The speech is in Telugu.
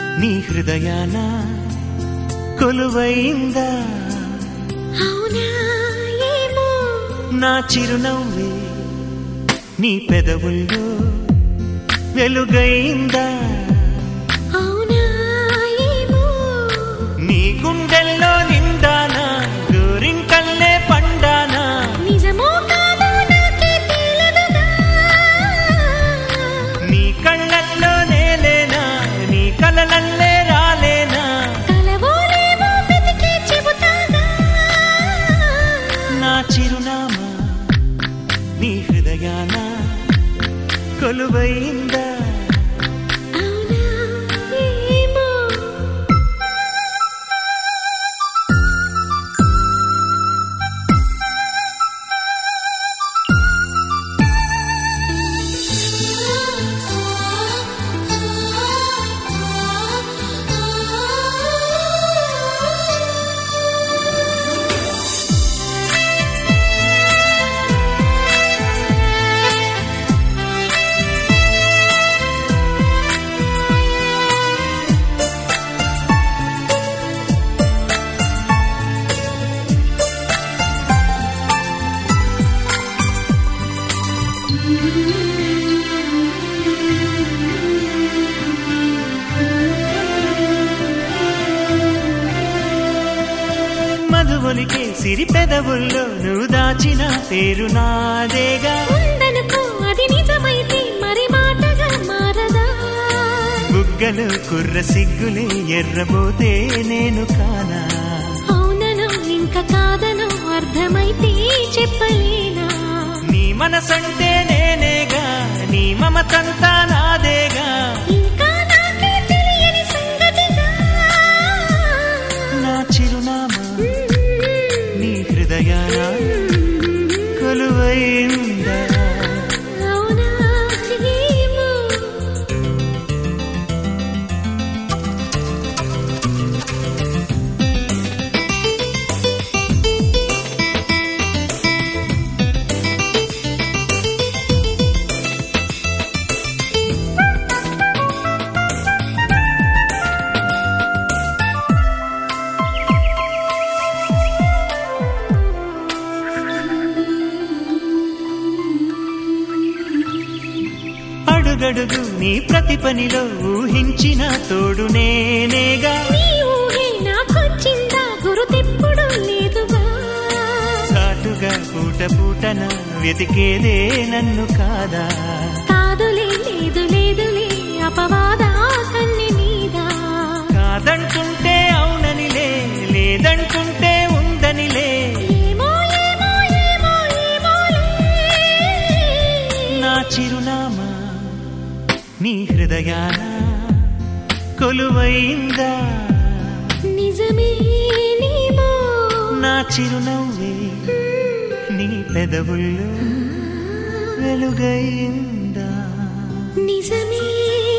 నీ హృదయాన కొలువైందా అవునా ఏమో నా చిరునవ్వే నీ పెదవుల్లో వెలుగైందా అవునా ఏమో నీ గుండెల్లో నిండానా గోరింకల్లే పండానా నిజమో కాదో నాకే తెలియదుగా నీ కళ్ళల్లో నేలేనా నీ కలలల్లే రాలేనా కలవోలేమో వెతికి చెబుతాగా నా చిరునామా నీ హృదయాన కొలువైందా అవునా ఏమో మధువలికే సిరి పెదవుల్లో నువ్వు దాచిన పేరు నాదేగా ఉందనుకో అది నిజమైతే మరి మాటగా మారదా బుగ్గలు కుర్ర సిగ్గులే ఎర్రబోతే నేను కానా అవునను ఇంకా కాదను అర్థమైతే చెప్పలేనా నీ మనసంటే నేనేగా నీ మమతంతా నాదేగా ఇంకా నాకే తెలియని సంగతిగా నా చిరునామా నీ హృదయాన కొలువైందా అవునా ఏమో అడుగడుగు నీ ప్రతి పనిలో ఊహించిన తోడు నేనేగా నీ ఊహే నాకొచ్చిందా గురుతెప్పుడు లేదుగా సాటుగా పూట పూటన వెతికేదే నన్ను కాదా కాదులే లేదు లేదులే అపవాదా కన్ని మీద కాదంటుంటే అవుననిలే లేదంటుంటే ఉందనిలే ఏమో ఏమో ఏమో ఏమోలే నా చిరునామా నీ హృదయాన కొలువైందా నిజమేనేమో నా చిరునవ్వే నీ పెదవుల్లో వెలుగైందా నిజమే